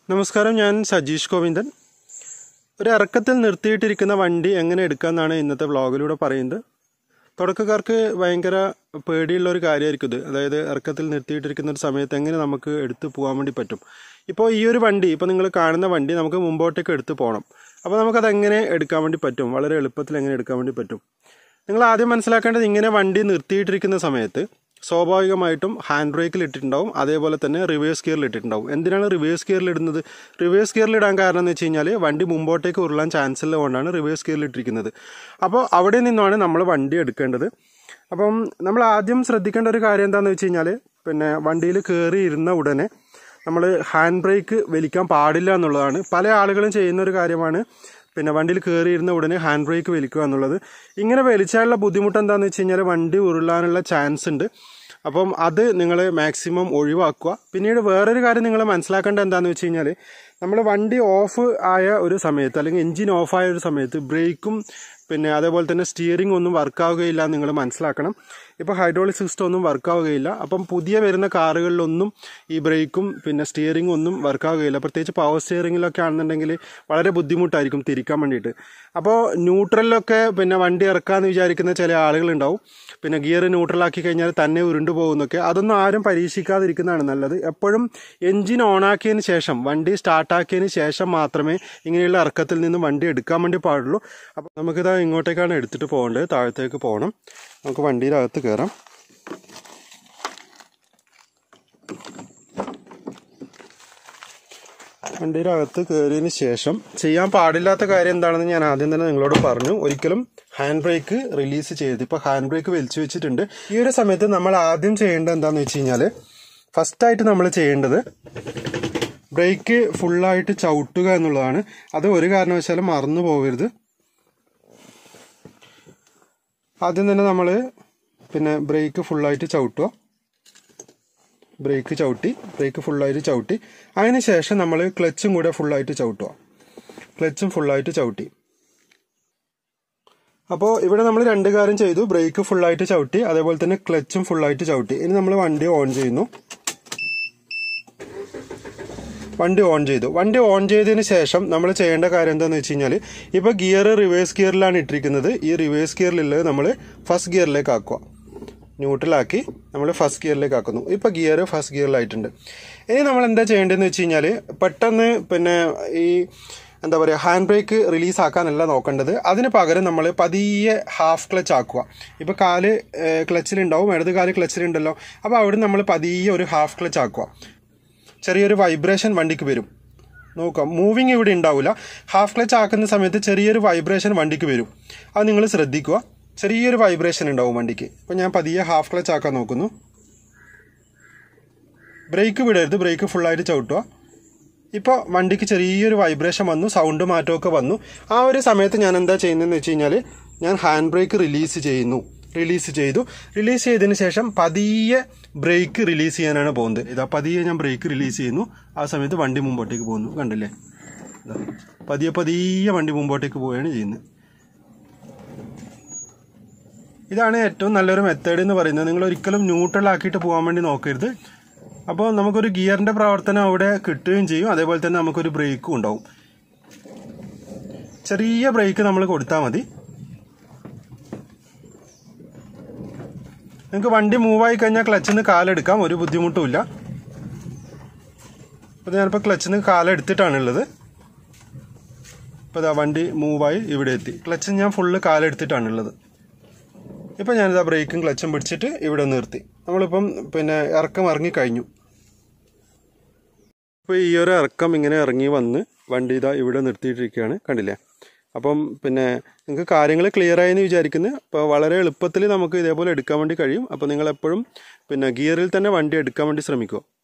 നമസ്കാരം ഞാൻ സജീഷ് ഗോവിന്ദൻ ഒരു ഇറക്കത്തിൽ നിർത്തിയിട്ടിരിക്കുന്ന വണ്ടി എങ്ങനെ എടുക്കാമെന്നാണ് ഇന്നത്തെ വ്ളോഗിലൂടെ പറയുന്നത് തുടക്കക്കാർക്ക് ഭയങ്കര പേടിയുള്ള ഒരു കാര്യമായിരിക്കും ഇത് അതായത് ഇറക്കത്തിൽ നിർത്തിയിട്ടിരിക്കുന്ന ഒരു സമയത്ത് എങ്ങനെ നമുക്ക് എടുത്ത് പോകാൻ വേണ്ടി പറ്റും ഇപ്പോൾ ഈ ഒരു വണ്ടി ഇപ്പോൾ നിങ്ങൾ കാണുന്ന വണ്ടി നമുക്ക് മുമ്പോട്ടേക്ക് എടുത്ത് പോകണം അപ്പോൾ നമുക്കത് എങ്ങനെ എടുക്കാൻ വേണ്ടി പറ്റും വളരെ എളുപ്പത്തിൽ എങ്ങനെ എടുക്കാൻ വേണ്ടി പറ്റും നിങ്ങൾ ആദ്യം മനസ്സിലാക്കേണ്ടത് ഇങ്ങനെ വണ്ടി നിർത്തിയിട്ടിരിക്കുന്ന സമയത്ത് സ്വാഭാവികമായിട്ടും ഹാൻഡ് ബ്രേക്കിൽ ഇട്ടിട്ടുണ്ടാവും അതേപോലെ തന്നെ റിവേഴ്സ് ഗിയറിൽ ഇട്ടിട്ടുണ്ടാവും എന്തിനാണ് റിവേഴ്സ് ഗിയറിൽ ഇടുന്നത് റിവേഴ്സ് ഗിയറിൽ ഇടാൻ കാരണം എന്ന് വെച്ച് കഴിഞ്ഞാൽ വണ്ടി മുമ്പോട്ടേക്ക് ഉരുളാൻ ചാൻസ് ഉള്ളതുകൊണ്ടാണ് റിവേഴ്സ് ഗിയറിൽ ഇട്ടിരിക്കുന്നത് അപ്പോൾ അവിടെ നിന്നാണ് നമ്മൾ വണ്ടി എടുക്കേണ്ടത് അപ്പം നമ്മൾ ആദ്യം ശ്രദ്ധിക്കേണ്ട ഒരു കാര്യം എന്താണെന്ന് വെച്ച് കഴിഞ്ഞാൽ പിന്നെ വണ്ടിയിൽ കയറി ഇരുന്ന ഉടനെ നമ്മൾ ഹാൻഡ് ബ്രേക്ക് വലിക്കാൻ പാടില്ല എന്നുള്ളതാണ് പല ആളുകളും ചെയ്യുന്ന ഒരു കാര്യമാണ് പിന്നെ വണ്ടിയിൽ കയറിയിരുന്ന ഉടനെ ഹാൻഡ് ബ്രേക്ക് വലിക്കുക എന്നുള്ളത് ഇങ്ങനെ വലിച്ചാലുള്ള ബുദ്ധിമുട്ട് എന്താണെന്ന് വെച്ച് കഴിഞ്ഞാൽ വണ്ടി ഉരുളാനുള്ള ചാൻസ് ഉണ്ട് അപ്പം അത് നിങ്ങൾ മാക്സിമം ഒഴിവാക്കുക പിന്നീട് വേറൊരു കാര്യം നിങ്ങൾ മനസ്സിലാക്കേണ്ടത് എന്താണെന്ന് വെച്ച് കഴിഞ്ഞാൽ നമ്മൾ വണ്ടി ഓഫ് ആയ ഒരു സമയത്ത് അല്ലെങ്കിൽ എഞ്ചിൻ ഓഫ് ആയ ഒരു സമയത്ത് ബ്രേക്കും പിന്നെ അതേപോലെ തന്നെ സ്റ്റിയറിംഗ് ഒന്നും വർക്കാവുകയില്ല എന്ന് നിങ്ങൾ മനസ്സിലാക്കണം ഇപ്പോൾ ഹൈഡ്രോളിക് സിസ്റ്റം ഒന്നും വർക്കാവുകയില്ല അപ്പം പുതിയ വരുന്ന കാറുകളിലൊന്നും ഈ ബ്രേക്കും പിന്നെ സ്റ്റിയറിംഗ് ഒന്നും വർക്കാവുകയില്ല പ്രത്യേകിച്ച് പവർ സ്റ്റിയറിംഗിലൊക്കെ ആണെന്നുണ്ടെങ്കിൽ വളരെ ബുദ്ധിമുട്ടായിരിക്കും തിരിക്കാൻ വേണ്ടിയിട്ട് അപ്പോൾ ന്യൂട്രലിലൊക്കെ പിന്നെ വണ്ടി ഇറക്കാമെന്ന് വിചാരിക്കുന്ന ചില ആളുകളുണ്ടാവും പിന്നെ ഗിയർ ന്യൂട്രലാക്കി കഴിഞ്ഞാൽ തന്നെ ഉരുണ്ടു പോകുന്നൊക്കെ അതൊന്നും ആരും പരീക്ഷിക്കാതിരിക്കുന്നതാണ് നല്ലത് എപ്പോഴും എഞ്ചിൻ ഓണാക്കിയതിന് ശേഷം വണ്ടി സ്റ്റാർട്ടാക്കിയതിന് ശേഷം മാത്രമേ ഇങ്ങനെയുള്ള ഇറക്കത്തിൽ നിന്നും വണ്ടി എടുക്കാൻ വേണ്ടി പാടുള്ളൂ അപ്പോൾ നമുക്കിതാ ഇങ്ങോട്ടേക്കാണ് എടുത്തിട്ട് പോകേണ്ടത് താഴത്തേക്ക് പോകണം നമുക്ക് വണ്ടിയുടെ അകത്ത് കയറാം വണ്ടിയുടെ അകത്ത് കയറിയതിന് ശേഷം ചെയ്യാൻ പാടില്ലാത്ത കാര്യം എന്താണെന്ന് ഞാൻ ആദ്യം തന്നെ നിങ്ങളോട് പറഞ്ഞു ഒരിക്കലും ഹാൻഡ് ബ്രേക്ക് റിലീസ് ചെയ്ത് ഇപ്പോൾ ഹാൻഡ് ബ്രേക്ക് വലിച്ചു വെച്ചിട്ടുണ്ട് ഈ ഒരു സമയത്ത് നമ്മൾ ആദ്യം ചെയ്യേണ്ടത് എന്താണെന്ന് വെച്ച് കഴിഞ്ഞാൽ ഫസ്റ്റായിട്ട് നമ്മൾ ചെയ്യേണ്ടത് ബ്രേക്ക് ഫുള്ളായിട്ട് ചവിട്ടുക എന്നുള്ളതാണ് അത് ഒരു കാരണവശാലും മറന്നു പോകരുത് ആദ്യം തന്നെ നമ്മൾ പിന്നെ ബ്രേക്ക് ഫുള്ളായിട്ട് ചവിട്ടുക ബ്രേക്ക് ചവിട്ടി ബ്രേക്ക് ഫുള്ളായിട്ട് ചവിട്ടി അതിന് ശേഷം നമ്മൾ ക്ലച്ചും കൂടെ ഫുള്ളായിട്ട് ചവിട്ടുക ക്ലച്ചും ഫുള്ളായിട്ട് ചവിട്ടി അപ്പോൾ ഇവിടെ നമ്മൾ രണ്ട് കാര്യം ചെയ്തു ബ്രേക്ക് ഫുള്ളായിട്ട് ചവിട്ടി അതേപോലെ തന്നെ ക്ലച്ചും ഫുള്ളായിട്ട് ചവിട്ടി ഇനി നമ്മൾ വണ്ടി ഓൺ ചെയ്യുന്നു വണ്ടി ഓൺ ചെയ്തു വണ്ടി ഓൺ ചെയ്തതിന് ശേഷം നമ്മൾ ചെയ്യേണ്ട കാര്യം എന്താണെന്ന് വെച്ച് കഴിഞ്ഞാൽ ഇപ്പോൾ ഗിയർ റിവേഴ്സ് ഗിയറിലാണ് ഇട്ടിരിക്കുന്നത് ഈ റിവേഴ്സ് ഗിയറിലുള്ളത് നമ്മൾ ഫസ്റ്റ് ഗിയറിലേക്ക് ആക്കുക ന്യൂട്രലാക്കി നമ്മൾ ഫസ്റ്റ് ഗിയറിലേക്ക് ആക്കുന്നു ഇപ്പോൾ ഗിയർ ഫസ്റ്റ് ഗിയറിലായിട്ടുണ്ട് ഇനി നമ്മൾ എന്താ ചെയ്യേണ്ടതെന്ന് വെച്ച് കഴിഞ്ഞാൽ പെട്ടെന്ന് പിന്നെ ഈ എന്താ പറയുക ഹാൻഡ് ബ്രേക്ക് റിലീസ് ആക്കാനല്ല നോക്കേണ്ടത് അതിന് പകരം നമ്മൾ പതിയെ ഹാഫ് ക്ലച്ച് ആക്കുക ഇപ്പോൾ കാല് ക്ലച്ചിലുണ്ടാവും ഇടത് കാല് ക്ലച്ചിലുണ്ടല്ലോ അപ്പോൾ അവിടെ നമ്മൾ പതിയെ ഒരു ഹാഫ് ക്ലച്ച് ആക്കുക ചെറിയൊരു വൈബ്രേഷൻ വണ്ടിക്ക് വരും നോക്കാം മൂവിങ് ഇവിടെ ഉണ്ടാവില്ല ഹാഫ് ക്ലച്ച് ആക്കുന്ന സമയത്ത് ചെറിയൊരു വൈബ്രേഷൻ വണ്ടിക്ക് വരും അത് നിങ്ങൾ ശ്രദ്ധിക്കുക ചെറിയൊരു വൈബ്രേഷൻ ഉണ്ടാവും വണ്ടിക്ക് അപ്പോൾ ഞാൻ പതിയെ ഹാഫ് ക്ലച്ച് ആക്കാൻ നോക്കുന്നു ബ്രേക്ക് വിടരുത് ബ്രേക്ക് ഫുള്ളായിട്ട് ചവിട്ടുക ഇപ്പോൾ വണ്ടിക്ക് ചെറിയൊരു വൈബ്രേഷൻ വന്നു സൗണ്ട് മാറ്റമൊക്കെ വന്നു ആ ഒരു സമയത്ത് ഞാൻ എന്താ ചെയ്യുന്നതെന്ന് വെച്ച് കഴിഞ്ഞാൽ ഞാൻ ഹാൻഡ് ബ്രേക്ക് റിലീസ് ചെയ്യുന്നു റിലീസ് ചെയ്തു റിലീസ് ചെയ്തതിന് ശേഷം പതിയെ ബ്രേക്ക് റിലീസ് ചെയ്യാനാണ് പോകുന്നത് ഇതാ പതിയെ ഞാൻ ബ്രേക്ക് റിലീസ് ചെയ്യുന്നു ആ സമയത്ത് വണ്ടി മുമ്പോട്ടേക്ക് പോകുന്നു കണ്ടില്ലേ ഇതാ പതിയെ പതിയെ വണ്ടി മുമ്പോട്ടേക്ക് പോവുകയാണ് ചെയ്യുന്നത് ഇതാണ് ഏറ്റവും നല്ലൊരു മെത്തേഡ് എന്ന് പറയുന്നത് നിങ്ങൾ ഒരിക്കലും ന്യൂട്രൽ ആക്കിയിട്ട് പോകാൻ വേണ്ടി നോക്കരുത് അപ്പോൾ നമുക്കൊരു ഗിയറിന്റെ പ്രവർത്തനം അവിടെ കിട്ടുകയും ചെയ്യും അതേപോലെ തന്നെ നമുക്കൊരു ബ്രേക്കും ഉണ്ടാവും ചെറിയ ബ്രേക്ക് നമ്മൾ കൊടുത്താൽ മതി നിങ്ങൾക്ക് വണ്ടി മൂവായി കഴിഞ്ഞാൽ ക്ലച്ചിൽ നിന്ന് കാലെടുക്കാം ഒരു ബുദ്ധിമുട്ടുമില്ല അപ്പോൾ ഞാനിപ്പോൾ ക്ലച്ചിൽ നിന്ന് കാലെടുത്തിട്ടാണുള്ളത് ഇപ്പോൾ ഇതാ വണ്ടി മൂവായി ഇവിടെ എത്തി ക്ലച്ചിൽ ഞാൻ ഫുള്ള് കാലെടുത്തിട്ടാണുള്ളത് ഇപ്പോൾ ഞാനിതാ ബ്രേക്കും ക്ലച്ചും പിടിച്ചിട്ട് ഇവിടെ നിർത്തി നമ്മളിപ്പം പിന്നെ ഇറക്കം ഇറങ്ങി കഴിഞ്ഞു ഇപ്പോൾ ഈ ഒരു ഇറക്കം ഇങ്ങനെ ഇറങ്ങി വന്ന് വണ്ടി ഇതാ ഇവിടെ നിർത്തിയിട്ടിരിക്കുകയാണ് കണ്ടില്ലേ അപ്പം പിന്നെ നിങ്ങൾക്ക് കാര്യങ്ങൾ ക്ലിയർ ആയെന്ന് വിചാരിക്കുന്നു അപ്പോൾ വളരെ എളുപ്പത്തിൽ നമുക്ക് ഇതേപോലെ എടുക്കാൻ വേണ്ടി കഴിയും അപ്പോൾ നിങ്ങൾ എപ്പോഴും പിന്നെ ഗിയറിൽ തന്നെ വണ്ടി എടുക്കാൻ വേണ്ടി ശ്രമിക്കുക